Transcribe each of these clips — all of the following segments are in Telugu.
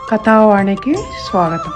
కథావాణికి స్వాగతం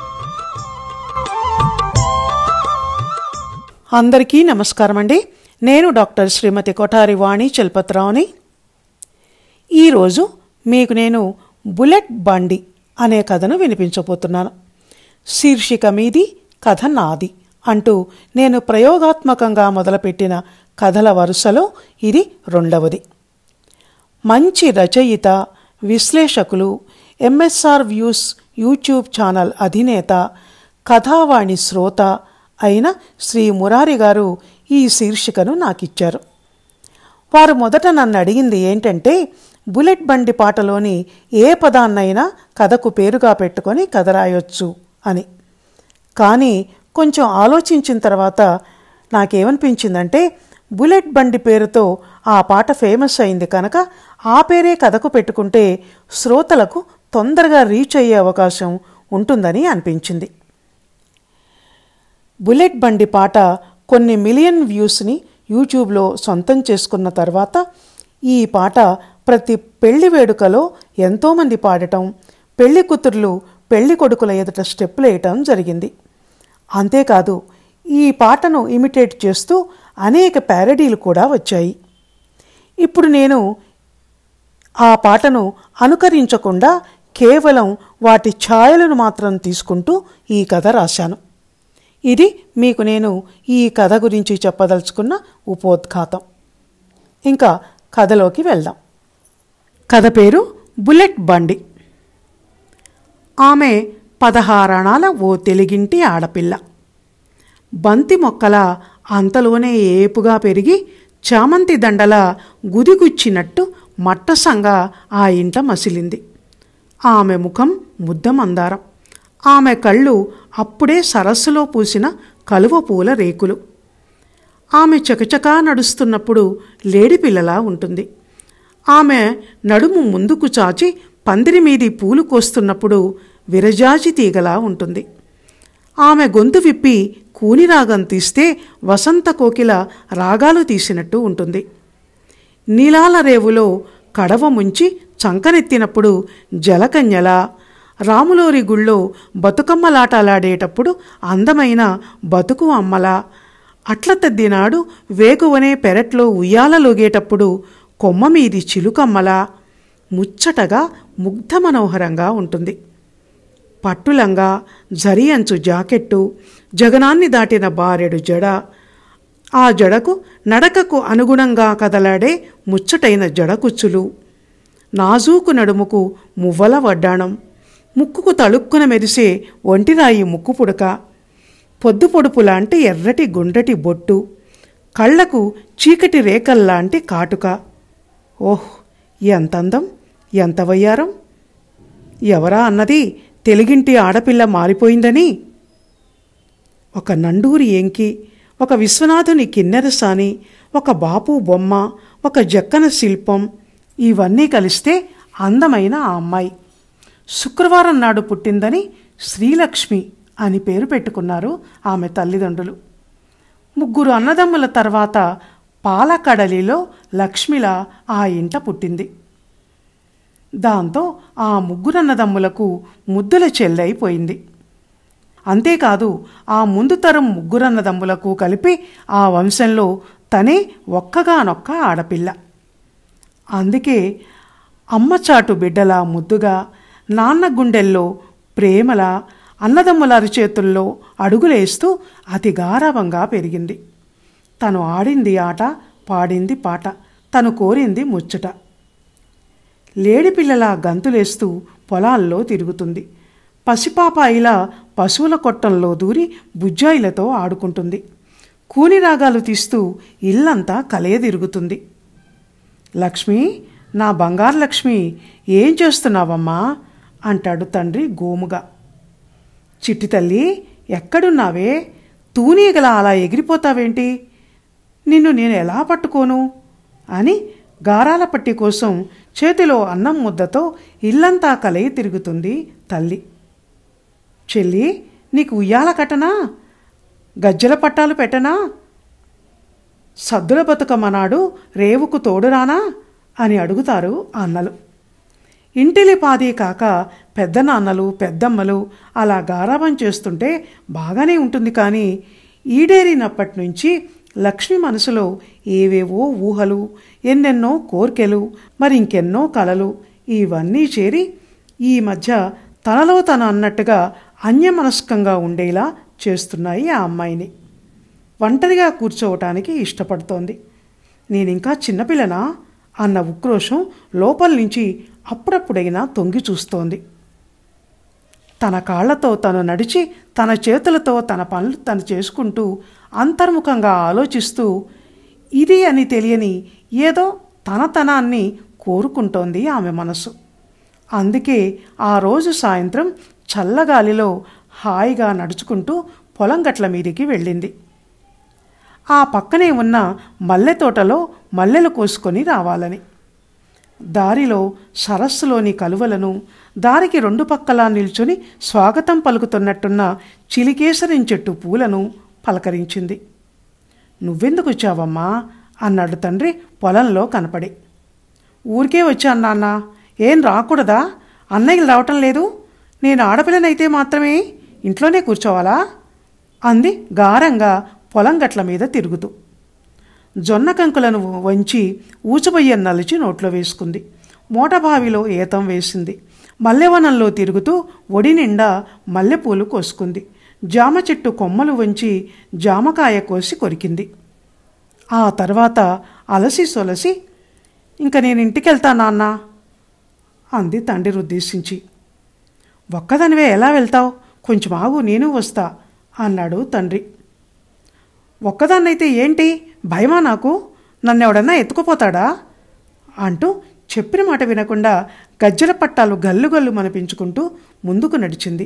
అందరికీ నమస్కారం అండి నేను డాక్టర్ శ్రీమతి కొఠారి వాణి చలపతిరావుని ఈరోజు మీకు నేను బుల్లెట్ బండి అనే కథను వినిపించబోతున్నాను శీర్షిక మీది కథ నాది అంటూ నేను ప్రయోగాత్మకంగా మొదలుపెట్టిన కథల వరుసలో ఇది రెండవది మంచి రచయిత విశ్లేషకులు ఎంఎస్ఆర్ వ్యూస్ యూట్యూబ్ ఛానల్ అధినేత కథావాణి శ్రోత అయిన శ్రీ మురారి గారు ఈ శీర్షికను నాకిచ్చారు వారు మొదట నన్ను అడిగింది ఏంటంటే బుల్లెట్ బండి పాటలోని ఏ పదాన్నైనా కథకు పేరుగా పెట్టుకొని కథ రాయొచ్చు అని కానీ కొంచెం ఆలోచించిన తర్వాత నాకేమనిపించిందంటే బుల్లెట్ బండి పేరుతో ఆ పాట ఫేమస్ అయింది కనుక ఆ పేరే కథకు పెట్టుకుంటే శ్రోతలకు తొందరగా రీచ్ అయ్యే అవకాశం ఉంటుందని అనిపించింది బుల్లెట్ బండి పాట కొన్ని మిలియన్ వ్యూస్ని యూట్యూబ్లో సొంతం చేసుకున్న తర్వాత ఈ పాట ప్రతి పెళ్లి వేడుకలో ఎంతోమంది పాడటం పెళ్లి కూతుర్లు పెళ్లి కొడుకుల ఎదుట స్టెప్పులు వేయటం జరిగింది అంతేకాదు ఈ పాటను ఇమిటేట్ చేస్తూ అనేక ప్యారడీలు కూడా వచ్చాయి ఇప్పుడు నేను ఆ పాటను అనుకరించకుండా కేవలం వాటి ఛాయలను మాత్రం తీసుకుంటూ ఈ కథ రాశాను ఇది మీకు నేను ఈ కథ గురించి చెప్పదలుచుకున్న ఉపోద్ఘాతం ఇంకా కథలోకి వెళ్దాం కథ పేరు బుల్లెట్ బండి ఆమె పదహారణాల ఓ తెలుగింటి ఆడపిల్ల బంతి మొక్కల అంతలోనే ఏపుగా పెరిగి చామంతి దండల గుదిగుచ్చినట్టు మట్టసంగా ఆ ఇంట మసిలింది ఆమె ముఖం ముద్దమందారం ఆమె కళ్ళు అప్పుడే సరస్సులో పూసిన కలువ పూల రేకులు ఆమె చకచకా నడుస్తున్నప్పుడు లేడిపిల్లలా ఉంటుంది ఆమె నడుము ముందుకు చాచి పందిరి మీది పూలు కోస్తున్నప్పుడు విరజాజి తీగలా ఉంటుంది ఆమె గొంతు విప్పి కూని రాగం తీస్తే వసంత కోకిల రాగాలు తీసినట్టు ఉంటుంది నీలాల రేవులో కడవ ముంచి చంకనెత్తినప్పుడు జలకన్యలా రాములోరి గుళ్ళో బతుకమ్మలాటలాడేటప్పుడు అందమైన బతుకు అమ్మలా అట్ల తద్దినాడు వేగువనే పెరట్లో ఉయ్యాలలోగేటప్పుడు కొమ్మ మీది చిలుకమ్మలా ముచ్చటగా ముగ్ధ మనోహరంగా ఉంటుంది పట్టులంగా జరి అంచు జాకెట్టు జగనాన్ని దాటిన బారెడు జడ ఆ జడకు నడకకు అనుగుణంగా కదలాడే ముచ్చటైన జడకుచ్చులు నాజూకు నడుముకు మువ్వల వడ్డాణం ముక్కుకు తళుక్కున మెరిసే ఒంటిరాయి ముక్కు పుడక పొద్దు పొడుపు లాంటి ఎర్రటి గుండ్రటి బొట్టు కళ్లకు చీకటి రేకల్లాంటి కాటుక ఓహ్ ఎంత అందం ఎంత వయ్యారం ఎవరా అన్నది తెలుగింటి ఆడపిల్ల మారిపోయిందని ఒక నండూరి ఎంకి ఒక విశ్వనాథుని కిన్నెరసాని ఒక బాపు బొమ్మ ఒక జక్కన శిల్పం ఇవన్నీ కలిస్తే అందమైన ఆ అమ్మాయి శుక్రవారం నాడు పుట్టిందని శ్రీలక్ష్మి అని పేరు పెట్టుకున్నారు ఆమె తల్లిదండ్రులు ముగ్గురు అన్నదమ్ముల తర్వాత పాలకడలిలో లక్ష్మిల ఆ ఇంట పుట్టింది దాంతో ఆ ముగ్గురన్నదమ్ములకు ముద్దుల చెల్లైపోయింది అంతేకాదు ఆ ముందు తరం ముగ్గురన్నదమ్ములకు కలిపి ఆ వంశంలో తనే ఒక్కగానొక్క ఆడపిల్ల అందుకే అమ్మచాటు బిడ్డలా ముద్దుగా నాన్న గుండెల్లో ప్రేమల అన్నదమ్ముల అరిచేతుల్లో అడుగులేస్తూ అతి గారాభంగా పెరిగింది తను ఆడింది ఆట పాడింది పాట తను కోరింది ముచ్చట లేడిపిల్లలా గంతులేస్తూ పొలాల్లో తిరుగుతుంది పసిపాపాయిలా పశువుల కొట్టంలో దూరి బుజ్జాయిలతో ఆడుకుంటుంది కూని రాగాలు తీస్తూ ఇల్లంతా కలయదిరుగుతుంది లక్ష్మి నా బంగారు లక్ష్మి ఏం చేస్తున్నావమ్మా అంటాడు తండ్రి గోముగా చిట్టి తల్లి ఎక్కడున్నావే తూనీగల అలా ఎగిరిపోతావేంటి నిన్ను నేను ఎలా పట్టుకోను అని గారాల పట్టి కోసం చేతిలో అన్నం ముద్దతో ఇల్లంతా కలయి తిరుగుతుంది తల్లి చెల్లి నీకు ఉయ్యాల కట్టనా గజ్జల పట్టాలు పెట్టనా సద్దుల బతుకమ్మనాడు రేవుకు తోడురానా అని అడుగుతారు అన్నలు ఇంటిలిపాది కాక పెద్దనాన్నలు పెద్దమ్మలు అలా గారాబం చేస్తుంటే బాగానే ఉంటుంది కానీ ఈడేరినప్పటి నుంచి లక్ష్మి మనసులో ఏవేవో ఊహలు ఎన్నెన్నో కోర్కెలు మరి ఇంకెన్నో కలలు ఇవన్నీ చేరి ఈ మధ్య తనలో తన అన్నట్టుగా అన్యమనస్కంగా ఉండేలా చేస్తున్నాయి ఆ అమ్మాయిని ఒంటరిగా కూర్చోవటానికి ఇష్టపడుతోంది నేనింకా చిన్నపిల్లనా అన్న ఉక్రోషం లోపల నుంచి అప్పుడప్పుడైనా తొంగి చూస్తోంది తన కాళ్లతో తను నడిచి తన చేతులతో తన పనులు తను చేసుకుంటూ అంతర్ముఖంగా ఆలోచిస్తూ ఇది అని తెలియని ఏదో తన తనాన్ని కోరుకుంటోంది ఆమె మనసు అందుకే ఆ రోజు సాయంత్రం చల్లగాలిలో హాయిగా నడుచుకుంటూ పొలం గట్ల మీదికి వెళ్ళింది ఆ పక్కనే ఉన్న మల్లె తోటలో మల్లెలు కోసుకొని రావాలని దారిలో సరస్సులోని కలువలను దారికి రెండు పక్కలా నిల్చుని స్వాగతం పలుకుతున్నట్టున్న చిలికేసరం చెట్టు పూలను పలకరించింది నువ్వెందుకు వచ్చావమ్మా అన్నాడు తండ్రి పొలంలో కనపడి ఊరికే వచ్చాను నాన్న ఏం రాకూడదా అన్నయ్యలు రావటం లేదు నేను ఆడపిల్లనైతే మాత్రమే ఇంట్లోనే కూర్చోవాలా అంది గారంగా పొలం గట్ల మీద తిరుగుతూ జొన్న కంకులను వంచి ఊచబొయ్యం నలిచి నోట్లో వేసుకుంది మోటబావిలో ఏతం వేసింది మల్లెవనంలో తిరుగుతూ ఒడి నిండా మల్లెపూలు కోసుకుంది జామ చెట్టు కొమ్మలు వంచి జామకాయ కోసి కొరికింది ఆ తర్వాత అలసి సొలసి ఇంక నేను ఇంటికెళ్తా నాన్న అంది తండ్రి ఉద్దేశించి ఒక్కదానివే ఎలా వెళ్తావు కొంచెం ఆగు నేను వస్తా అన్నాడు తండ్రి ఒక్కదాన్నైతే ఏంటి భయమా నాకు నన్ను ఎవడన్నా ఎత్తుకుపోతాడా అంటూ చెప్పిన మాట వినకుండా గజ్జల పట్టాలు గల్లు గల్లు మనిపించుకుంటూ ముందుకు నడిచింది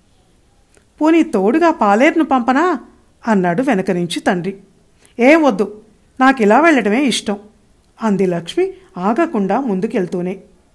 పోనీ తోడుగా పాలేరును పంపనా అన్నాడు వెనక నుంచి తండ్రి ఏం వద్దు నాకు ఇలా వెళ్ళడమే ఇష్టం అంది లక్ష్మి ఆగకుండా ముందుకెళ్తూనే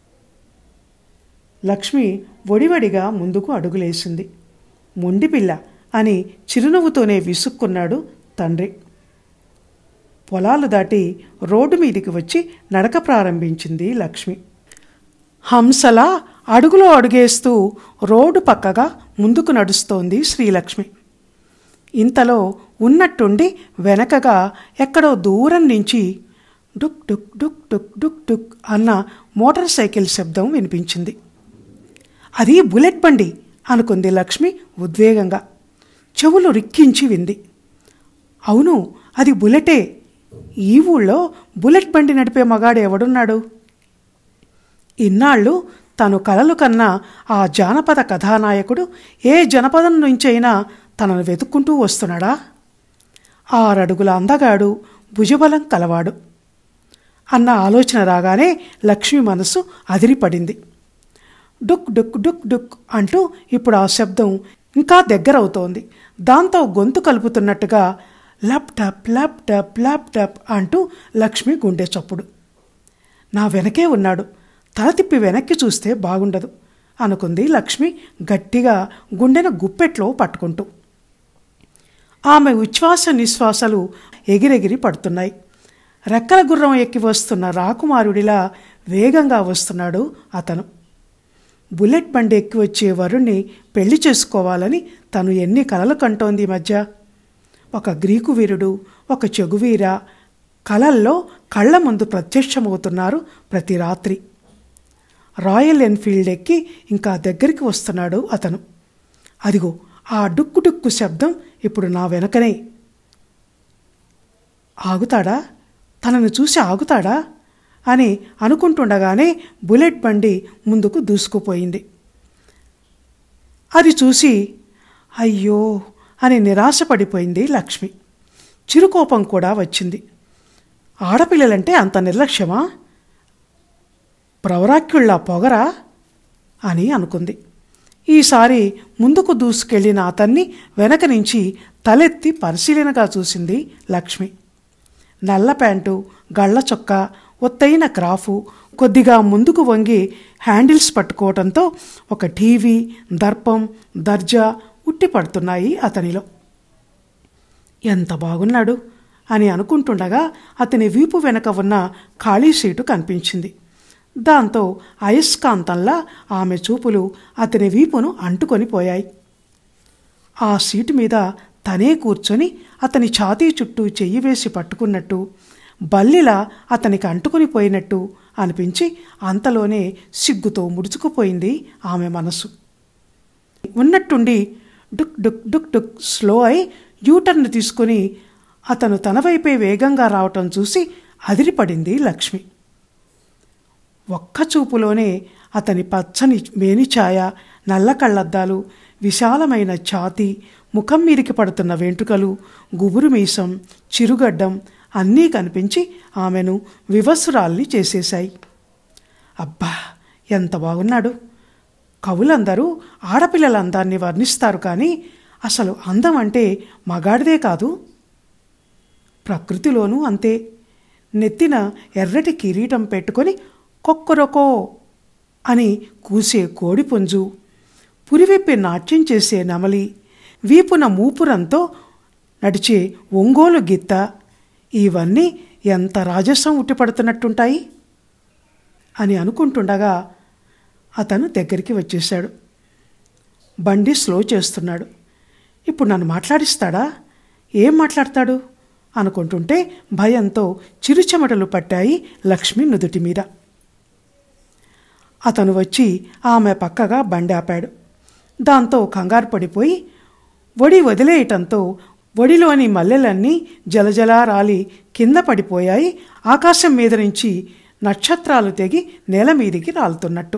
లక్ష్మి ఒడివడిగా ముందుకు అడుగులేసింది మొండిపిల్ల అని చిరునవ్వుతోనే విసుక్కున్నాడు తండ్రి పొలాలు దాటి రోడ్డు మీదికి వచ్చి నడక ప్రారంభించింది లక్ష్మి హంసలా అడుగులో అడుగేస్తూ రోడ్డు పక్కగా ముందుకు నడుస్తోంది శ్రీలక్ష్మి ఇంతలో ఉన్నట్టుండి వెనకగా ఎక్కడో దూరం నుంచి డుక్ డుక్ డుక్ డుక్ డుక్ డుక్ అన్న మోటార్ సైకిల్ శబ్దం వినిపించింది అది బుల్లెట్ బండి అనుకుంది లక్ష్మి ఉద్వేగంగా చెవులు రిక్కించి వింది అవును అది బుల్లెటే ఈ ఊళ్ళో బుల్లెట్ బండి నడిపే మగాడు ఎవడున్నాడు ఇన్నాళ్ళు తను కలలు కన్నా ఆ జానపద కథానాయకుడు ఏ జనపదం నుంచైనా తనను వెతుక్కుంటూ వస్తున్నాడా ఆరడుగుల అందగాడు భుజబలం కలవాడు అన్న ఆలోచన రాగానే లక్ష్మి మనసు అదిరిపడింది డుక్ డుక్ డుక్ డుక్ అంటూ ఇప్పుడు ఆ శబ్దం ఇంకా దగ్గరవుతోంది దాంతో గొంతు కలుపుతున్నట్టుగా ల్యాప్టాప్ ల్యాప్టాప్ ల్యాప్టాప్ అంటూ లక్ష్మి గుండె చప్పుడు నా వెనకే ఉన్నాడు తల తిప్పి వెనక్కి చూస్తే బాగుండదు అనుకుంది లక్ష్మి గట్టిగా గుండెను గుప్పెట్లో పట్టుకుంటూ ఆమె ఉచ్ఛ్వాస నిశ్వాసలు ఎగిరెగిరి పడుతున్నాయి రెక్కల గుర్రం ఎక్కి వస్తున్న రాకుమారుడిలా వేగంగా వస్తున్నాడు అతను బుల్లెట్ బండి ఎక్కి వచ్చే వరుణ్ణి పెళ్లి చేసుకోవాలని తను ఎన్ని కలలు కంటోంది ఈ మధ్య ఒక గ్రీకు వీరుడు ఒక చెగువీర కలల్లో కళ్ళ ముందు ప్రత్యక్షమవుతున్నారు ప్రతి రాత్రి రాయల్ ఎన్ఫీల్డ్ ఎక్కి ఇంకా దగ్గరికి వస్తున్నాడు అతను అదిగో ఆ డుక్కు డుక్కు శబ్దం ఇప్పుడు నా వెనకనే ఆగుతాడా తనను చూసి ఆగుతాడా అని అనుకుంటుండగానే బుల్లెట్ బండి ముందుకు దూసుకుపోయింది అది చూసి అయ్యో అని నిరాశపడిపోయింది లక్ష్మి చిరుకోపం కూడా వచ్చింది ఆడపిల్లలంటే అంత నిర్లక్ష్యమా ప్రవరాక్యుళ్ళ పొగరా అని అనుకుంది ఈసారి ముందుకు దూసుకెళ్లిన అతన్ని వెనక నుంచి తలెత్తి పరిశీలనగా చూసింది లక్ష్మి నల్ల ప్యాంటు గళ్ళ చొక్కా ఒత్తైన క్రాఫు కొద్దిగా ముందుకు వంగి హ్యాండిల్స్ పట్టుకోవడంతో ఒక టీవీ దర్పం దర్జా ఉట్టి పడుతున్నాయి అతనిలో ఎంత బాగున్నాడు అని అనుకుంటుండగా అతని వీపు వెనక ఉన్న ఖాళీ సీటు కనిపించింది దాంతో అయస్కాంతంలా ఆమె చూపులు అతని వీపును అంటుకొని పోయాయి ఆ సీటు మీద తనే కూర్చొని అతని ఛాతీ చుట్టూ చెయ్యి వేసి పట్టుకున్నట్టు బల్లిలా అతనికి అంటుకుని పోయినట్టు అనిపించి అంతలోనే సిగ్గుతో ముడుచుకుపోయింది ఆమె మనసు ఉన్నట్టుండి డుక్ డుక్ డుక్ డుక్ స్లో అయి యూటర్న్ తీసుకుని అతను తన వైపే వేగంగా రావటం చూసి అదిరిపడింది లక్ష్మి ఒక్క చూపులోనే అతని పచ్చని మేనిఛాయ నల్ల కళ్ళద్దాలు విశాలమైన ఛాతీ ముఖం మీదికి పడుతున్న వెంట్రుకలు గుబురు మీసం చిరుగడ్డం అన్నీ కనిపించి ఆమెను వివస్సురాల్ని చేసేశాయి అబ్బా ఎంత బాగున్నాడు కవులందరూ ఆడపిల్లల అందాన్ని వర్ణిస్తారు కానీ అసలు అందం అంటే మగాడిదే కాదు ప్రకృతిలోనూ అంతే నెత్తిన ఎర్రటి కిరీటం పెట్టుకొని కొక్కరొకో అని కూసే కోడిపుంజు పురివిప్పి నాట్యం చేసే నమలి వీపున మూపురంతో నడిచే ఒంగోలు గిత్త ఇవన్నీ ఎంత రాజస్వం ఉట్టిపడుతున్నట్టుంటాయి అని అనుకుంటుండగా అతను దగ్గరికి వచ్చేశాడు బండి స్లో చేస్తున్నాడు ఇప్పుడు నన్ను మాట్లాడిస్తాడా ఏం మాట్లాడతాడు అనుకుంటుంటే భయంతో చిరుచెమటలు పట్టాయి లక్ష్మి నుదుటి మీద అతను వచ్చి ఆమె పక్కగా బండి ఆపాడు దాంతో కంగారు పడిపోయి ఒడి వదిలేయటంతో ఒడిలోని మల్లెలన్నీ జలజలా రాలి కింద పడిపోయాయి ఆకాశం మీద నుంచి నక్షత్రాలు తెగి నేల మీదికి రాలుతున్నట్టు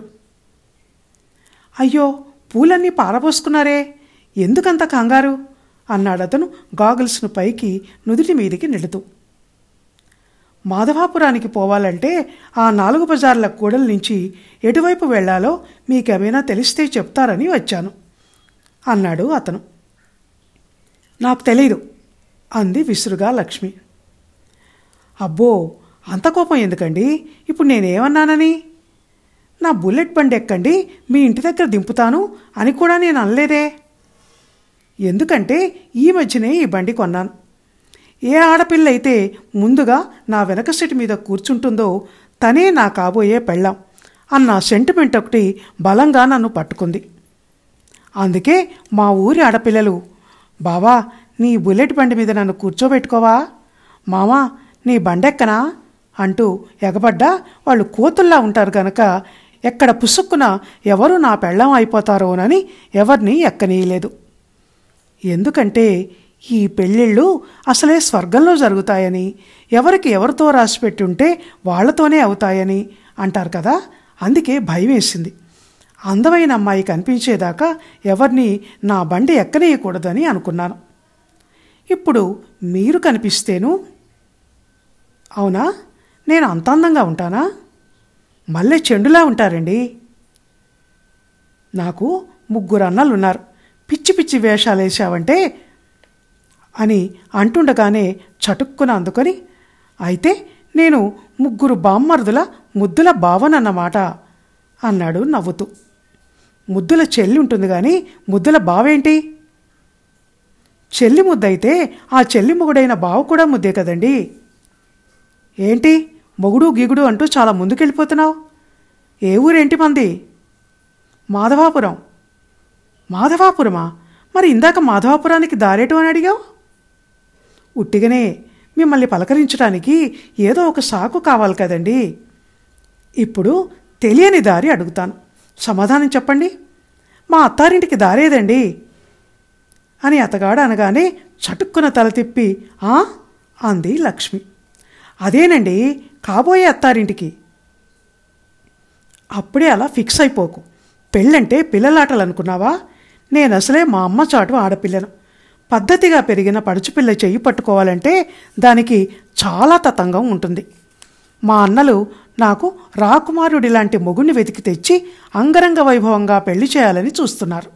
అయ్యో పూలన్నీ పారబోసుకున్నారే ఎందుకంత కంగారు అన్నాడతను గాగుల్స్ను పైకి నుదుటి మీదికి నెడుతూ మాధవాపురానికి పోవాలంటే ఆ నాలుగు బజార్ల కూడల నుంచి ఎటువైపు వెళ్లాలో మీకేమైనా తెలిస్తే చెప్తారని వచ్చాను అన్నాడు అతను నాకు తెలీదు అంది విసురుగా లక్ష్మి అబ్బో అంత కోపం ఎందుకండి ఇప్పుడు నేనేమన్నానని నా బుల్లెట్ బండి ఎక్కండి మీ ఇంటి దగ్గర దింపుతాను అని కూడా నేను అనలేదే ఎందుకంటే ఈ మధ్యనే ఈ బండి కొన్నాను ఏ ఆడపిల్ల అయితే ముందుగా నా వెనక సీటు మీద కూర్చుంటుందో తనే నా కాబోయే పెళ్ళాం అన్న సెంటిమెంట్ ఒకటి బలంగా నన్ను పట్టుకుంది అందుకే మా ఊరి ఆడపిల్లలు బావా నీ బుల్లెట్ బండి మీద నన్ను కూర్చోబెట్టుకోవా మామా నీ బండెక్కనా అంటూ ఎగబడ్డా వాళ్ళు కోతుల్లా ఉంటారు గనక ఎక్కడ పుసుక్కున ఎవరు నా పెళ్ళం అయిపోతారోనని ఎవరిని ఎక్కనీయలేదు ఎందుకంటే ఈ పెళ్ళిళ్ళు అసలే స్వర్గంలో జరుగుతాయని ఎవరికి ఎవరితో రాసిపెట్టి ఉంటే వాళ్లతోనే అవుతాయని అంటారు కదా అందుకే భయం వేసింది అందమైన అమ్మాయి కనిపించేదాకా ఎవరిని నా బండి ఎక్కనీయకూడదని అనుకున్నాను ఇప్పుడు మీరు కనిపిస్తేను అవునా నేను అంత అందంగా ఉంటానా మళ్ళీ చెండులా ఉంటారండి నాకు ముగ్గురు అన్నలు ఉన్నారు పిచ్చి పిచ్చి వేషాలు వేసావంటే అని అంటుండగానే చటుక్కున అందుకొని అయితే నేను ముగ్గురు బామ్మర్దుల ముద్దుల బావనన్నమాట అన్నాడు నవ్వుతూ ముద్దుల చెల్లి ఉంటుంది కానీ ముద్దుల బావేంటి చెల్లి ముద్దయితే ఆ చెల్లి మొగుడైన బావ కూడా ముద్దే కదండి ఏంటి మొగుడు గిగుడు అంటూ చాలా ముందుకెళ్ళిపోతున్నావు ఏ ఊరేంటి మంది మాధవాపురం మాధవాపురమా మరి ఇందాక మాధవాపురానికి దారేటు అని అడిగావు ఉట్టిగానే మిమ్మల్ని పలకరించడానికి ఏదో ఒక సాకు కావాలి కదండి ఇప్పుడు తెలియని దారి అడుగుతాను సమాధానం చెప్పండి మా అత్తారింటికి దారేదండి అని అతగాడు అనగానే చటుక్కున తల తిప్పి ఆ అంది లక్ష్మి అదేనండి కాబోయే అత్తారింటికి అప్పుడే అలా ఫిక్స్ అయిపోకు పెళ్ళంటే పిల్లలాటలు అనుకున్నావా నేను అసలే మా అమ్మ చాటు ఆడపిల్లను పద్ధతిగా పెరిగిన పడుచుపిల్ల చెయ్యి పట్టుకోవాలంటే దానికి చాలా తతంగం ఉంటుంది మా అన్నలు నాకు రాకుమారుడి లాంటి మొగుడిని వెతికి తెచ్చి అంగరంగ వైభవంగా పెళ్లి చేయాలని చూస్తున్నారు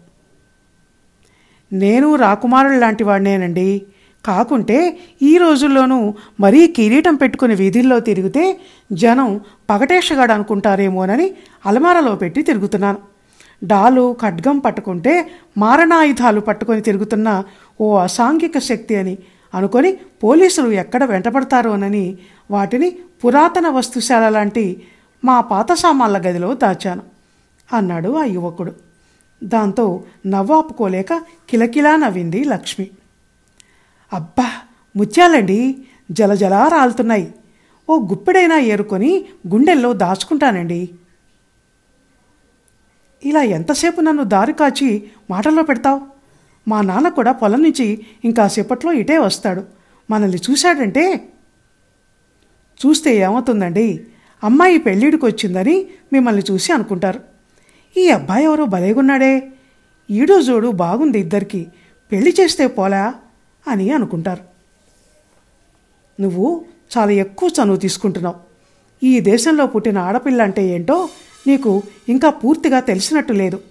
నేను రాకుమారుడు లాంటి వాడినేనండి కాకుంటే ఈ రోజుల్లోనూ మరీ కిరీటం పెట్టుకుని వీధుల్లో తిరిగితే జనం పగటేషగాడు అనుకుంటారేమోనని అలమారలో పెట్టి తిరుగుతున్నాను డాలు ఖడ్గం పట్టుకుంటే మారణాయుధాలు పట్టుకొని తిరుగుతున్న ఓ అసాంఘిక శక్తి అని అనుకొని పోలీసులు ఎక్కడ వెంటబడతారోనని వాటిని పురాతన వస్తుశాల లాంటి మా పాత సామాన్ల గదిలో దాచాను అన్నాడు ఆ యువకుడు దాంతో నవ్వాపుకోలేక కిలకిలా నవ్వింది లక్ష్మి అబ్బా ముత్యాలండి జలజలా రాలుతున్నాయి ఓ గుప్పెడైనా ఏరుకొని గుండెల్లో దాచుకుంటానండి ఇలా ఎంతసేపు నన్ను దారి కాచి మాటల్లో పెడతావు మా నాన్న కూడా పొలం నుంచి ఇంకాసేపట్లో ఇటే వస్తాడు మనల్ని చూశాడంటే చూస్తే ఏమవుతుందండి అమ్మాయి పెళ్ళిడికి వచ్చిందని మిమ్మల్ని చూసి అనుకుంటారు ఈ అబ్బాయి ఎవరో భలేగున్నాడే ఈడో జోడు బాగుంది ఇద్దరికి పెళ్లి చేస్తే పోలా అని అనుకుంటారు నువ్వు చాలా ఎక్కువ చనువు తీసుకుంటున్నావు ఈ దేశంలో పుట్టిన ఆడపిల్ల అంటే ఏంటో నీకు ఇంకా పూర్తిగా తెలిసినట్టు లేదు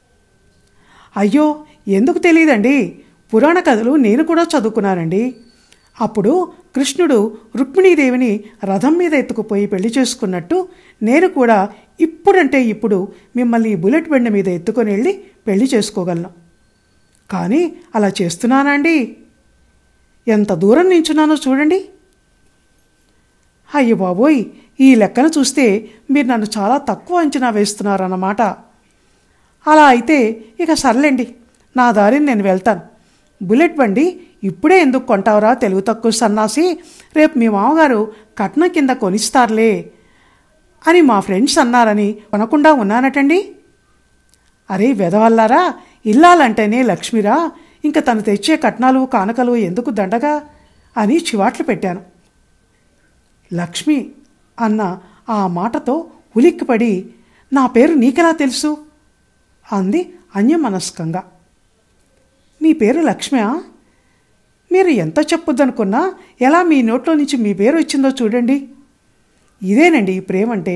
అయ్యో ఎందుకు తెలియదండి పురాణ కథలు నేను కూడా చదువుకున్నానండి అప్పుడు కృష్ణుడు రుక్మిణీదేవిని రథం మీద ఎత్తుకుపోయి పెళ్లి చేసుకున్నట్టు నేను కూడా ఇప్పుడంటే ఇప్పుడు మిమ్మల్ని ఈ బుల్లెట్ బండి మీద ఎత్తుకొని వెళ్ళి పెళ్లి చేసుకోగలను కానీ అలా చేస్తున్నానా అండి ఎంత దూరం నించున్నానో చూడండి అయ్యో బాబోయ్ ఈ లెక్కను చూస్తే మీరు నన్ను చాలా తక్కువ అంచనా వేస్తున్నారన్నమాట అలా అయితే ఇక సర్లేండి నా దారిని నేను వెళ్తాను బుల్లెట్ బండి ఇప్పుడే ఎందుకు కొంటావురా తెలుగు తక్కువ సన్నాసి రేపు మీ మామగారు కట్నం కింద కొనిస్తారులే అని మా ఫ్రెండ్స్ అన్నారని కొనకుండా ఉన్నానటండి అరే వెదవల్లారా ఇల్లాలంటేనే లక్ష్మిరా ఇంక తను తెచ్చే కట్నాలు కానకలు ఎందుకు దండగా అని చివాట్లు పెట్టాను లక్ష్మి అన్న ఆ మాటతో ఉలిక్కిపడి నా పేరు నీకెలా తెలుసు అంది అన్యమనస్కంగా మీ పేరు లక్ష్మ్యా మీరు ఎంత చెప్పొద్దనుకున్నా ఎలా మీ నోట్లో నుంచి మీ పేరు వచ్చిందో చూడండి ఇదేనండి ప్రేమ అంటే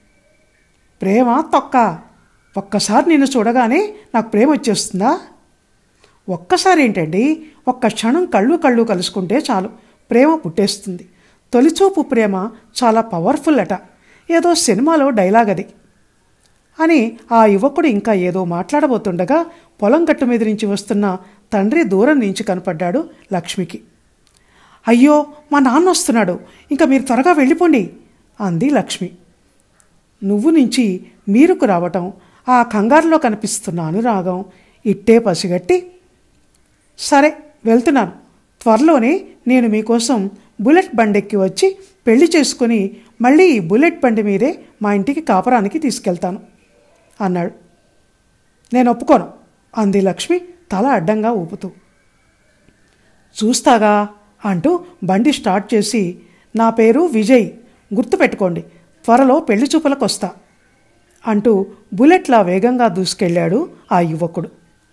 ప్రేమ తొక్క ఒక్కసారి నిన్ను చూడగానే నాకు ప్రేమ వచ్చేస్తుందా ఒక్కసారి ఏంటండి ఒక్క క్షణం కళ్ళు కళ్ళు కలుసుకుంటే చాలు ప్రేమ పుట్టేస్తుంది తొలిచూపు ప్రేమ చాలా పవర్ఫుల్ అట ఏదో సినిమాలో డైలాగ్ అది అని ఆ యువకుడు ఇంకా ఏదో మాట్లాడబోతుండగా పొలం గట్టు మీద నుంచి వస్తున్న తండ్రి దూరం నుంచి కనపడ్డాడు లక్ష్మికి అయ్యో మా నాన్న వస్తున్నాడు ఇంకా మీరు త్వరగా వెళ్ళిపోండి అంది లక్ష్మి నువ్వు నుంచి మీరుకు రావటం ఆ కంగారులో కనిపిస్తున్న అనురాగం ఇట్టే పసిగట్టి సరే వెళ్తున్నాను త్వరలోనే నేను మీకోసం బుల్లెట్ బండెక్కి వచ్చి పెళ్లి చేసుకుని మళ్ళీ ఈ బుల్లెట్ బండి మీదే మా ఇంటికి కాపరానికి తీసుకెళ్తాను అన్నాడు నేను ఒప్పుకోను అంది లక్ష్మి తల అడ్డంగా ఊపుతూ చూస్తాగా అంటూ బండి స్టార్ట్ చేసి నా పేరు విజయ్ గుర్తుపెట్టుకోండి త్వరలో పెళ్లి చూపులకు వస్తా అంటూ బుల్లెట్లా వేగంగా దూసుకెళ్ళాడు ఆ యువకుడు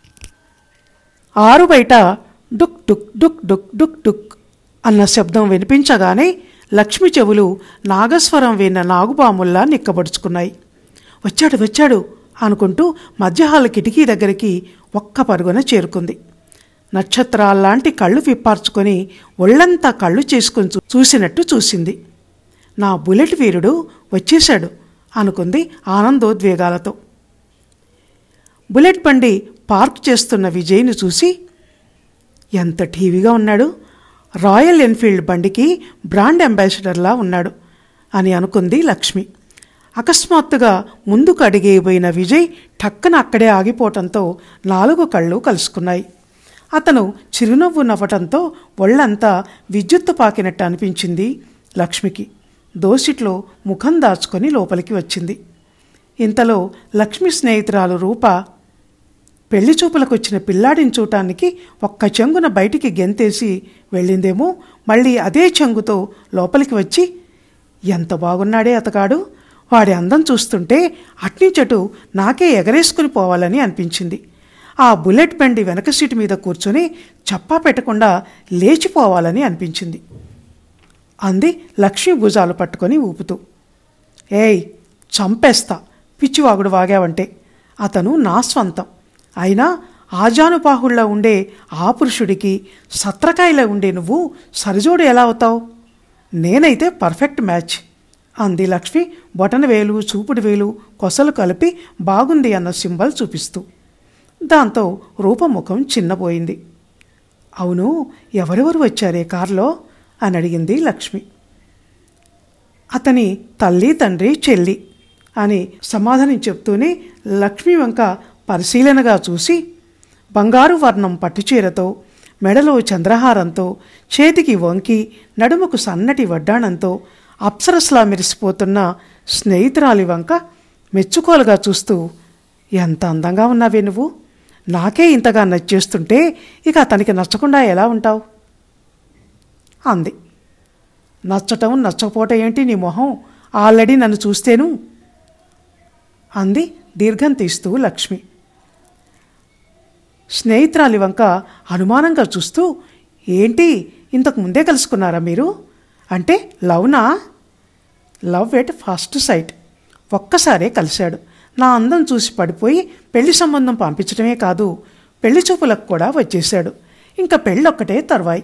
ఆరు బయట డుక్ డుక్ డుక్ డుక్ డుక్ డుక్ అన్న శబ్దం వినిపించగానే లక్ష్మి చెవులు నాగస్వరం విన్న నాగుపాముల్లా నిక్కబడుచుకున్నాయి వచ్చాడు వచ్చాడు అనుకుంటూ మధ్యహాల కిటికీ దగ్గరికి ఒక్క పరుగున చేరుకుంది నక్షత్రాల్లాంటి కళ్ళు విప్పార్చుకొని ఒళ్ళంతా కళ్ళు చేసుకుని చూ- చూసినట్టు చూసింది నా బుల్లెట్ వీరుడు వచ్చేశాడు అనుకుంది ఆనందోద్వేగాలతో బుల్లెట్ బండి పార్క్ చేస్తున్న విజయ్ని చూసి ఎంత టీవీగా ఉన్నాడు రాయల్ ఎన్ఫీల్డ్ బండికి బ్రాండ్ అంబాసిడర్లా ఉన్నాడు అని అనుకుంది లక్ష్మి అకస్మాత్తుగా ముందుకు అడిగేయబోయిన విజయ్ టక్కన అక్కడే ఆగిపోవటంతో నాలుగు కళ్ళు కలుసుకున్నాయి అతను చిరునవ్వు నవ్వటంతో ఒళ్ళంతా విద్యుత్తు పాకినట్టు అనిపించింది లక్ష్మికి దోసిట్లో ముఖం దాచుకొని లోపలికి వచ్చింది ఇంతలో లక్ష్మి స్నేహితురాలు రూప పెళ్లి చూపులకు వచ్చిన పిల్లాడిని చూడటానికి ఒక్క చెంగున బయటికి గెంతేసి వెళ్ళిందేమో మళ్ళీ అదే చెంగుతో లోపలికి వచ్చి ఎంత బాగున్నాడే అతగాడు వాడి అందం చూస్తుంటే అట్నుంచటు నాకే ఎగరేసుకుని పోవాలని అనిపించింది ఆ బుల్లెట్ బండి వెనక సీటు మీద కూర్చొని చప్పా పెట్టకుండా లేచిపోవాలని అనిపించింది అంది లక్ష్మి భుజాలు పట్టుకొని ఊపుతూ ఏయ్ చంపేస్తా పిచ్చివాగుడు వాగావంటే అతను నా స్వంతం అయినా ఆజానుబాహుళ్లా ఉండే ఆ పురుషుడికి సత్రకాయలా ఉండే నువ్వు సరిజోడు ఎలా అవుతావు నేనైతే పర్ఫెక్ట్ మ్యాచ్ అంది లక్ష్మి బొటన వేలు చూపుడు వేలు కొసలు కలిపి బాగుంది అన్న సింబల్ చూపిస్తూ దాంతో రూపముఖం చిన్నపోయింది అవును ఎవరెవరు వచ్చారే కారులో అని అడిగింది లక్ష్మి అతని తల్లి తండ్రి చెల్లి అని సమాధానం చెప్తూనే లక్ష్మి వంక పరిశీలనగా చూసి బంగారు వర్ణం పట్టుచీరతో మెడలో చంద్రహారంతో చేతికి వంకి నడుముకు సన్నటి వడ్డాణంతో అప్సరస్లా మెరిసిపోతున్న స్నేహితురాలి వంక మెచ్చుకోలుగా చూస్తూ ఎంత అందంగా ఉన్నావే నువ్వు నాకే ఇంతగా నచ్చేస్తుంటే ఇక అతనికి నచ్చకుండా ఎలా ఉంటావు అంది నచ్చటం నచ్చకపోవటం ఏంటి నీ మొహం ఆల్రెడీ నన్ను చూస్తేను అంది దీర్ఘం తీస్తూ లక్ష్మి స్నేహితురాలి వంక అనుమానంగా చూస్తూ ఏంటి ఇంతకు ముందే కలుసుకున్నారా మీరు అంటే లవ్నా లవ్ ఎట్ ఫస్ట్ సైట్ ఒక్కసారే కలిశాడు నా అందం చూసి పడిపోయి పెళ్లి సంబంధం పంపించడమే కాదు పెళ్లి చూపులకు కూడా వచ్చేశాడు ఇంకా పెళ్ళొక్కటే తర్వాయి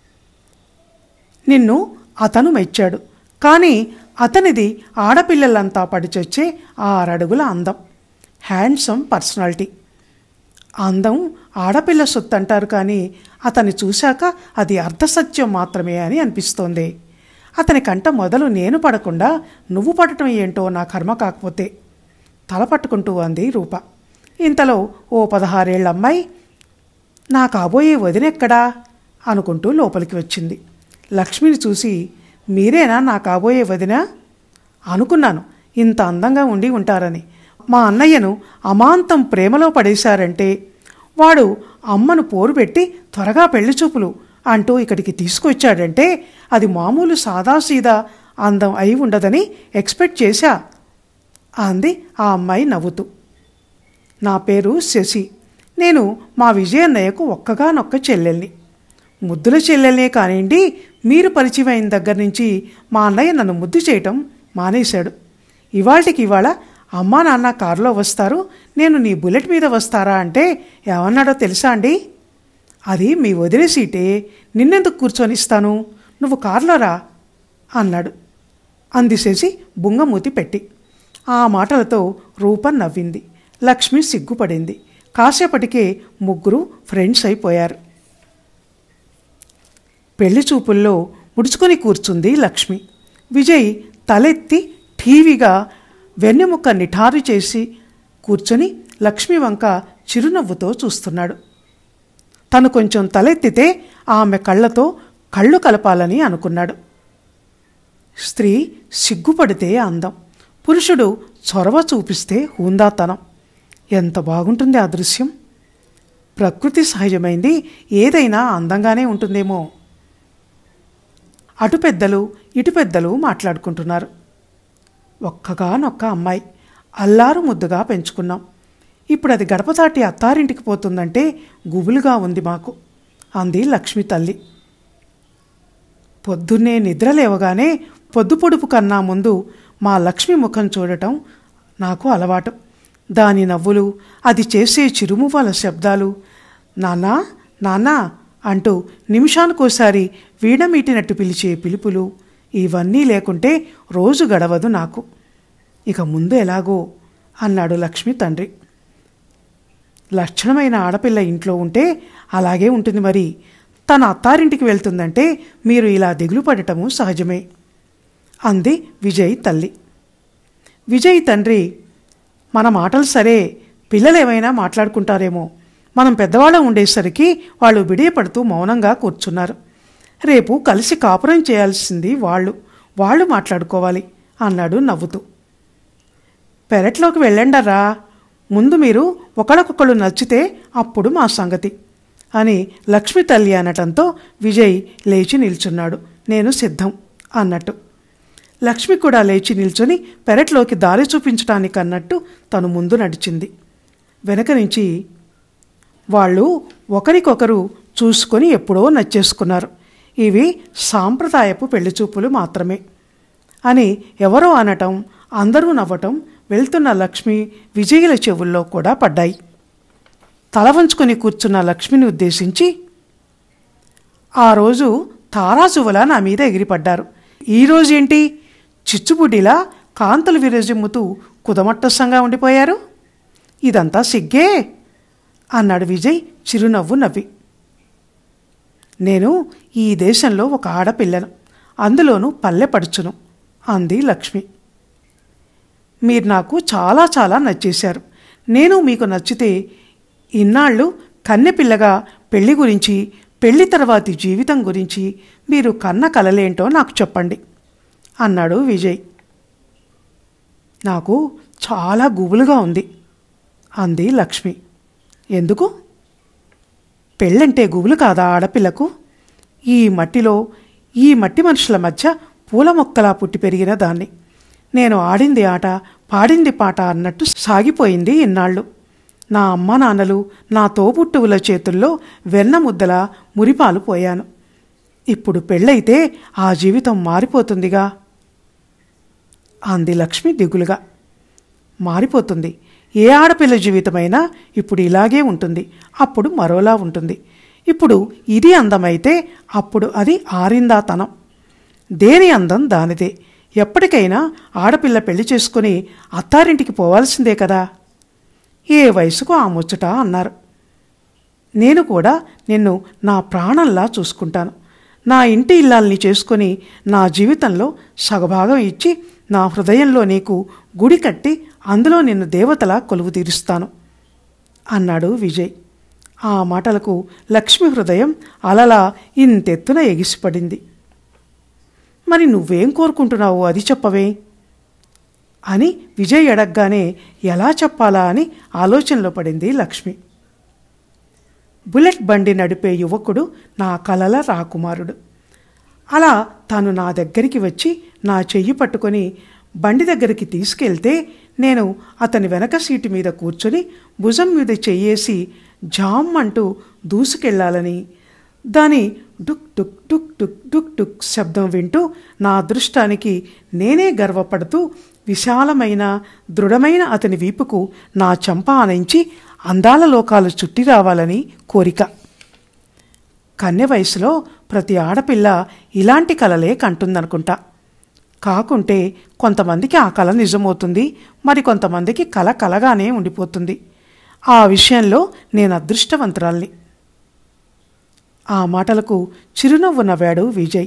నిన్ను అతను మెచ్చాడు కానీ అతనిది ఆడపిల్లలంతా పడిచొచ్చే ఆరడుగుల అందం హ్యాండ్సమ్ పర్సనాలిటీ అందం ఆడపిల్ల సొత్తు అంటారు కానీ అతన్ని చూశాక అది అర్ధసత్యం మాత్రమే అని అనిపిస్తోంది అతని కంట మొదలు నేను పడకుండా నువ్వు పడటం ఏంటో నా కర్మ కాకపోతే తల పట్టుకుంటూ అంది రూప ఇంతలో ఓ పదహారేళ్ల అమ్మాయి నా కాబోయే వదినెక్కడా అనుకుంటూ లోపలికి వచ్చింది లక్ష్మిని చూసి మీరేనా నా కాబోయే వదిన అనుకున్నాను ఇంత అందంగా ఉండి ఉంటారని మా అన్నయ్యను అమాంతం ప్రేమలో పడేశారంటే వాడు అమ్మను పోరు పెట్టి త్వరగా పెళ్లి చూపులు అంటూ ఇక్కడికి తీసుకొచ్చాడంటే అది మామూలు సాదాసీదా అందం అయి ఉండదని ఎక్స్పెక్ట్ చేశా అంది ఆ అమ్మాయి నవ్వుతూ నా పేరు శశి నేను మా విజయన్నయ్యకు ఒక్కగానొక్క చెల్లెల్ని ముద్దుల చెల్లెల్నే కానివ్వండి మీరు పరిచయం అయిన దగ్గర నుంచి మా అన్నయ్య నన్ను ముద్దు చేయటం మానేశాడు ఇవాళకి ఇవాళ అమ్మా నాన్న కారులో వస్తారు నేను నీ బుల్లెట్ మీద వస్తారా అంటే ఏమన్నాడో తెలుసా అండి అది మీ వదిలే సీటే నిన్నెందుకు కూర్చొనిస్తాను నువ్వు కారులో రా అన్నాడు అందిసేసి బుంగమూతి పెట్టి ఆ మాటలతో రూప నవ్వింది లక్ష్మి సిగ్గుపడింది కాసేపటికే ముగ్గురు ఫ్రెండ్స్ అయిపోయారు పెళ్లి చూపుల్లో ముడుచుకొని కూర్చుంది లక్ష్మి విజయ్ తలెత్తి ఠీవిగా వెన్నెముక్క నిఠారు చేసి కూర్చొని లక్ష్మి వంక చిరునవ్వుతో చూస్తున్నాడు తను కొంచెం తలెత్తితే ఆమె కళ్ళతో కళ్ళు కలపాలని అనుకున్నాడు స్త్రీ సిగ్గుపడితే అందం పురుషుడు చొరవ చూపిస్తే హూందాతనం ఎంత బాగుంటుంది ఆ దృశ్యం ప్రకృతి సహజమైంది ఏదైనా అందంగానే ఉంటుందేమో అటు పెద్దలు ఇటు పెద్దలు మాట్లాడుకుంటున్నారు ఒక్కగానొక్క అమ్మాయి అల్లారు ముద్దుగా పెంచుకున్నాం ఇప్పుడు అది గడప దాటి అత్తారింటికి పోతుందంటే గుబులుగా ఉంది మాకు అంది లక్ష్మి తల్లి పొద్దున్నే నిద్ర లేవగానే పొద్దు పొడుపు కన్నా ముందు మా లక్ష్మి ముఖం చూడటం నాకు అలవాటు దాని నవ్వులు అది చేసే చిరుమువ్వల శబ్దాలు నాన్నా నాన్నా అంటూ నిమిషానికోసారి వీడమీటినట్టు పిలిచే పిలుపులు ఇవన్నీ లేకుంటే రోజు గడవదు నాకు ఇక ముందు ఎలాగో అన్నాడు లక్ష్మి తండ్రి లక్షణమైన ఆడపిల్ల ఇంట్లో ఉంటే అలాగే ఉంటుంది మరి తన అత్తారింటికి వెళ్తుందంటే మీరు ఇలా దిగులు పడటము సహజమే అంది విజయ్ తల్లి విజయ్ తండ్రి మన మాటలు సరే పిల్లలు ఏమైనా మాట్లాడుకుంటారేమో మనం పెద్దవాళ్ళం ఉండేసరికి వాళ్ళు బిడియపడుతూ మౌనంగా కూర్చున్నారు రేపు కలిసి కాపురం చేయాల్సింది వాళ్ళు వాళ్ళు మాట్లాడుకోవాలి అన్నాడు నవ్వుతూ పెరట్లోకి వెళ్ళండరా ముందు మీరు ఒకళ్ళకొకళ్ళు నచ్చితే అప్పుడు మా సంగతి అని లక్ష్మి తల్లి అనటంతో విజయ్ లేచి నిల్చున్నాడు నేను సిద్ధం అన్నట్టు లక్ష్మి కూడా లేచి నిల్చొని పెరట్లోకి దారి చూపించటానికి అన్నట్టు తను ముందు నడిచింది వెనక నుంచి వాళ్ళు ఒకరికొకరు చూసుకొని ఎప్పుడో నచ్చేసుకున్నారు ఇవి సాంప్రదాయపు పెళ్లిచూపులు మాత్రమే అని ఎవరో అనటం అందరూ నవ్వటం వెళ్తున్న లక్ష్మి విజయుల చెవుల్లో కూడా పడ్డాయి తల వంచుకొని కూర్చున్న లక్ష్మిని ఉద్దేశించి ఆ రోజు తారాజువల నా మీద ఎగిరిపడ్డారు ఈ రోజేంటి చిచ్చుబుడ్డిలా కాంతలు విరజిమ్ముతూ కుదమట్టసంగా ఉండిపోయారు ఇదంతా సిగ్గే అన్నాడు విజయ్ చిరునవ్వు నవ్వి నేను ఈ దేశంలో ఒక ఆడపిల్లను అందులోనూ పల్లె పడుచును అంది లక్ష్మి మీరు నాకు చాలా చాలా నచ్చేశారు నేను మీకు నచ్చితే ఇన్నాళ్ళు కన్నెపిల్లగా పెళ్లి గురించి పెళ్లి తర్వాతి జీవితం గురించి మీరు కన్న కలలేంటో నాకు చెప్పండి అన్నాడు విజయ్ నాకు చాలా గుబులుగా ఉంది అంది లక్ష్మి ఎందుకు పెళ్ళంటే గుబులు కాదా ఆడపిల్లకు ఈ మట్టిలో ఈ మట్టి మనుషుల మధ్య పూల మొక్కలా పుట్టి పెరిగిన దాన్ని నేను ఆడింది ఆట పాడింది పాట అన్నట్టు సాగిపోయింది ఇన్నాళ్ళు నా అమ్మ నాన్నలు నా తోబుట్టువుల చేతుల్లో వెన్న ముద్దలా మురిపాలు పోయాను ఇప్పుడు పెళ్ళైతే ఆ జీవితం మారిపోతుందిగా అంది లక్ష్మి దిగులుగా మారిపోతుంది ఏ ఆడపిల్ల జీవితమైనా ఇప్పుడు ఇలాగే ఉంటుంది అప్పుడు మరోలా ఉంటుంది ఇప్పుడు ఇది అందమైతే అప్పుడు అది ఆరిందాతనం దేని అందం దానిదే ఎప్పటికైనా ఆడపిల్ల పెళ్లి చేసుకుని అత్తారింటికి పోవాల్సిందే కదా ఏ వయసుకు ఆ ముచ్చట అన్నారు నేను కూడా నిన్ను నా ప్రాణంలా చూసుకుంటాను నా ఇంటి ఇల్లాల్ని చేసుకొని నా జీవితంలో సగభాగం ఇచ్చి నా హృదయంలో నీకు గుడి కట్టి అందులో నిన్ను దేవతలా కొలువు తీరుస్తాను అన్నాడు విజయ్ ఆ మాటలకు లక్ష్మి హృదయం అలలా ఇంతెత్తున ఎగిసిపడింది మరి నువ్వేం కోరుకుంటున్నావు అది చెప్పవే అని విజయ్ అడగగానే ఎలా చెప్పాలా అని ఆలోచనలో పడింది లక్ష్మి బుల్లెట్ బండి నడిపే యువకుడు నా కలల రాకుమారుడు అలా తను నా దగ్గరికి వచ్చి నా చెయ్యి పట్టుకొని బండి దగ్గరికి తీసుకెళ్తే నేను అతని వెనక సీటు మీద కూర్చొని భుజం మీద చెయ్యేసి జామ్ అంటూ దూసుకెళ్లాలని దాని డుక్ డుక్ డుక్ డుక్ డుక్ డుక్ శబ్దం వింటూ నా అదృష్టానికి నేనే గర్వపడుతూ విశాలమైన దృఢమైన అతని వీపుకు నా చెంప ఆనించి అందాల లోకాలు చుట్టి రావాలని కోరిక కన్నె వయసులో ప్రతి ఆడపిల్ల ఇలాంటి కలలే కంటుందనుకుంటా కాకుంటే కొంతమందికి ఆ కళ నిజమవుతుంది మరి కొంతమందికి కళ కలగానే ఉండిపోతుంది ఆ విషయంలో నేను అదృష్టవంతురాల్ని ఆ మాటలకు చిరునవ్వు నవ్వాడు విజయ్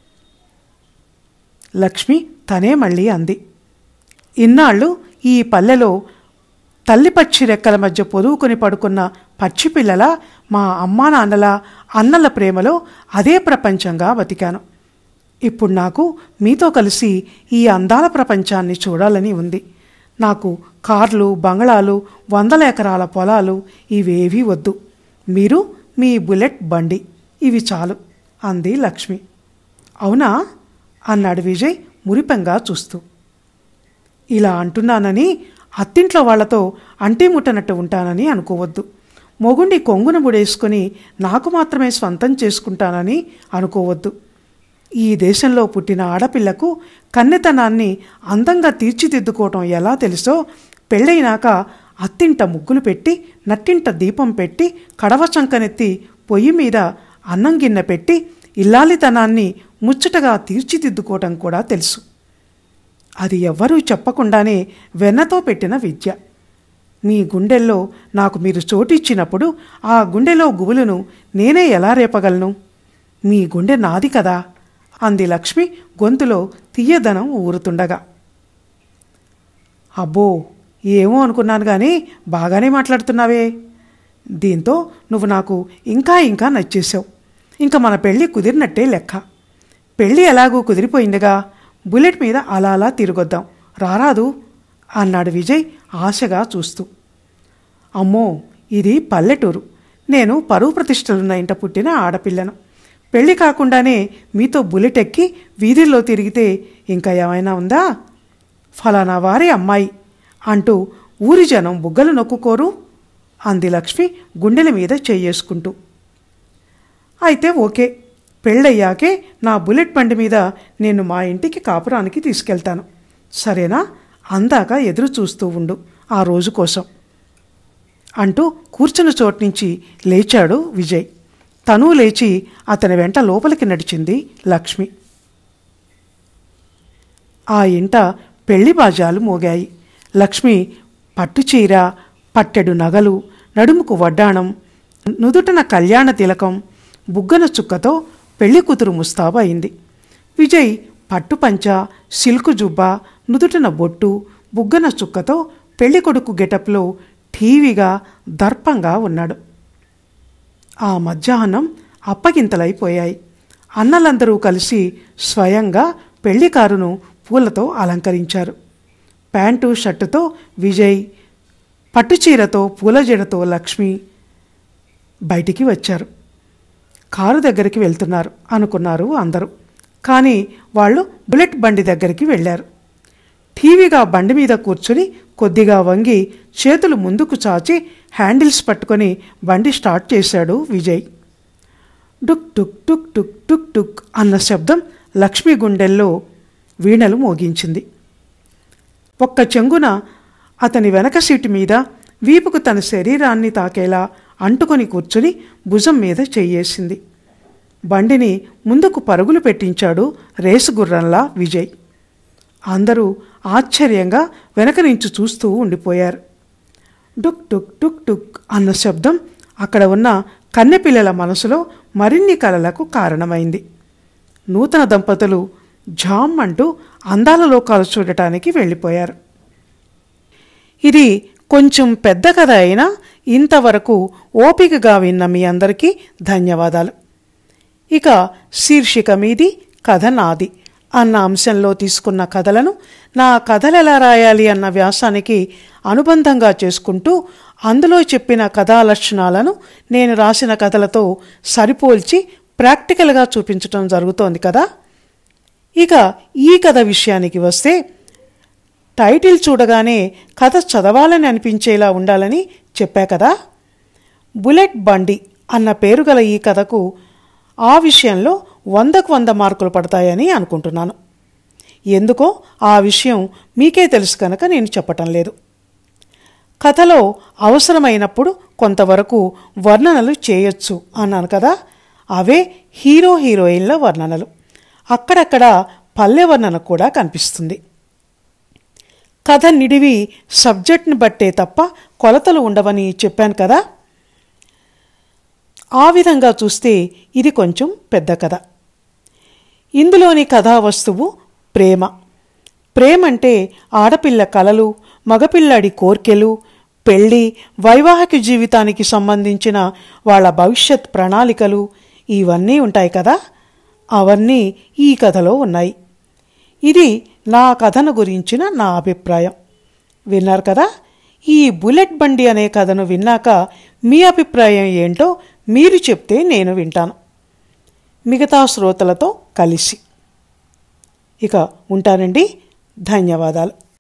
లక్ష్మి తనే మళ్ళీ అంది ఇన్నాళ్ళు ఈ పల్లెలో తల్లి పక్షి రెక్కల మధ్య పొదువుకొని పడుకున్న పక్షి పిల్లల మా అమ్మా నాన్నల అన్నల ప్రేమలో అదే ప్రపంచంగా బతికాను ఇప్పుడు నాకు మీతో కలిసి ఈ అందాల ప్రపంచాన్ని చూడాలని ఉంది నాకు కార్లు బంగళాలు వందల ఎకరాల పొలాలు ఇవేవీ వద్దు మీరు మీ బుల్లెట్ బండి ఇవి చాలు అంది లక్ష్మి అవునా అన్నాడు విజయ్ మురిపెంగా చూస్తూ ఇలా అంటున్నానని అత్తింట్లో వాళ్లతో అంటీ ముట్టనట్టు ఉంటానని అనుకోవద్దు మొగుండి కొంగున ముడేసుకుని నాకు మాత్రమే స్వంతం చేసుకుంటానని అనుకోవద్దు ఈ దేశంలో పుట్టిన ఆడపిల్లకు కన్నెతనాన్ని అందంగా తీర్చిదిద్దుకోవటం ఎలా తెలుసో పెళ్ళైనాక అత్తింట ముగ్గులు పెట్టి నట్టింట దీపం పెట్టి కడవ చంకనెత్తి పొయ్యి మీద అన్నం గిన్నె పెట్టి ఇల్లాలితనాన్ని ముచ్చటగా తీర్చిదిద్దుకోవటం కూడా తెలుసు అది ఎవ్వరూ చెప్పకుండానే వెన్నతో పెట్టిన విద్య మీ గుండెల్లో నాకు మీరు చోటిచ్చినప్పుడు ఆ గుండెలో గుబులును నేనే ఎలా రేపగలను మీ గుండె నాది కదా అంది లక్ష్మి గొంతులో తీయదనం ఊరుతుండగా అబ్బో ఏమో అనుకున్నాను కానీ బాగానే మాట్లాడుతున్నావే దీంతో నువ్వు నాకు ఇంకా ఇంకా నచ్చేసావు ఇంకా మన పెళ్ళి కుదిరినట్టే లెక్క పెళ్ళి ఎలాగూ కుదిరిపోయిందిగా బుల్లెట్ మీద అలా అలా తిరగొద్దాం రారాదు అన్నాడు విజయ్ ఆశగా చూస్తూ అమ్మో ఇది పల్లెటూరు నేను పరువు ప్రతిష్టలున్న ఇంట పుట్టిన ఆడపిల్లను పెళ్లి కాకుండానే మీతో బుల్లెట్ ఎక్కి వీధుల్లో తిరిగితే ఇంకా ఏమైనా ఉందా ఫలానా వారి అమ్మాయి అంటూ ఊరి జనం బుగ్గలు నొక్కుకోరు అంది లక్ష్మి గుండెల మీద చెయ్యేసుకుంటూ అయితే ఓకే పెళ్ళయ్యాకే నా బుల్లెట్ బండి మీద నేను మా ఇంటికి కాపురానికి తీసుకెళ్తాను సరేనా అందాక ఎదురు చూస్తూ ఉండు ఆ రోజు కోసం అంటూ కూర్చున్న చోటు నుంచి లేచాడు విజయ్ తను లేచి అతని వెంట లోపలికి నడిచింది లక్ష్మి ఆ ఇంట పెళ్లి బాజాలు మోగాయి లక్ష్మి పట్టుచీర పట్టెడు నగలు నడుముకు వడ్డాణం నుదుటన కళ్యాణ తిలకం బుగ్గన చుక్కతో పెళ్లి కూతురు ముస్తాబు అయింది విజయ్ పట్టుపంచ సిల్కు జుబ్బా నుదుటన బొట్టు బుగ్గన చుక్కతో పెళ్ళికొడుకు గెటప్లో ఠీవిగా దర్పంగా ఉన్నాడు ఆ మధ్యాహ్నం అప్పగింతలైపోయాయి అన్నలందరూ కలిసి స్వయంగా పెళ్లి కారును పూలతో అలంకరించారు ప్యాంటు షర్టుతో విజయ్ పట్టుచీరతో పూలజడతో లక్ష్మి బయటికి వచ్చారు కారు దగ్గరికి వెళ్తున్నారు అనుకున్నారు అందరూ కానీ వాళ్ళు బుల్లెట్ బండి దగ్గరికి వెళ్ళారు టీవీగా బండి మీద కూర్చుని కొద్దిగా వంగి చేతులు ముందుకు చాచి హ్యాండిల్స్ పట్టుకొని బండి స్టార్ట్ చేశాడు విజయ్ డుక్ టుక్ టుక్ టుక్ టుక్ టుక్ అన్న శబ్దం లక్ష్మి గుండెల్లో వీణలు మోగించింది ఒక్క చెంగున అతని వెనక సీటు మీద వీపుకు తన శరీరాన్ని తాకేలా అంటుకొని కూర్చుని భుజం మీద చెయ్యేసింది బండిని ముందుకు పరుగులు పెట్టించాడు రేసు గుర్రంలా విజయ్ అందరూ ఆశ్చర్యంగా వెనక నుంచి చూస్తూ ఉండిపోయారు డుక్ డుక్ డుక్ డుక్ అన్న శబ్దం అక్కడ ఉన్న కన్నెపిల్లల మనసులో మరిన్ని కలలకు కారణమైంది నూతన దంపతులు జామ్ అంటూ అందాల లోకాలు చూడటానికి వెళ్ళిపోయారు ఇది కొంచెం పెద్ద కథ అయినా ఇంతవరకు ఓపికగా విన్న మీ అందరికీ ధన్యవాదాలు ఇక శీర్షిక మీది కథ నాది అన్న అంశంలో తీసుకున్న కథలను నా కథలు ఎలా రాయాలి అన్న వ్యాసానికి అనుబంధంగా చేసుకుంటూ అందులో చెప్పిన కథా లక్షణాలను నేను రాసిన కథలతో సరిపోల్చి ప్రాక్టికల్గా చూపించటం జరుగుతోంది కదా ఇక ఈ కథ విషయానికి వస్తే టైటిల్ చూడగానే కథ చదవాలని అనిపించేలా ఉండాలని చెప్పా కదా బుల్లెట్ బండి అన్న పేరు గల ఈ కథకు ఆ విషయంలో వందకు వంద మార్కులు పడతాయని అనుకుంటున్నాను ఎందుకో ఆ విషయం మీకే తెలుసు కనుక నేను చెప్పటం లేదు కథలో అవసరమైనప్పుడు కొంతవరకు వర్ణనలు చేయొచ్చు అన్నాను కదా అవే హీరో హీరోయిన్ల వర్ణనలు అక్కడక్కడ పల్లె వర్ణన కూడా కనిపిస్తుంది కథ నిడివి సబ్జెక్ట్ని బట్టే తప్ప కొలతలు ఉండవని చెప్పాను కదా ఆ విధంగా చూస్తే ఇది కొంచెం పెద్ద కథ ఇందులోని కథా వస్తువు ప్రేమ ప్రేమంటే ఆడపిల్ల కలలు మగపిల్లాడి కోర్కెలు పెళ్ళి వైవాహిక జీవితానికి సంబంధించిన వాళ్ళ భవిష్యత్ ప్రణాళికలు ఇవన్నీ ఉంటాయి కదా అవన్నీ ఈ కథలో ఉన్నాయి ఇది నా కథను గురించిన నా అభిప్రాయం విన్నారు కదా ఈ బుల్లెట్ బండి అనే కథను విన్నాక మీ అభిప్రాయం ఏంటో మీరు చెప్తే నేను వింటాను మిగతా శ్రోతలతో కలిసి ఇక ఉంటానండి ధన్యవాదాలు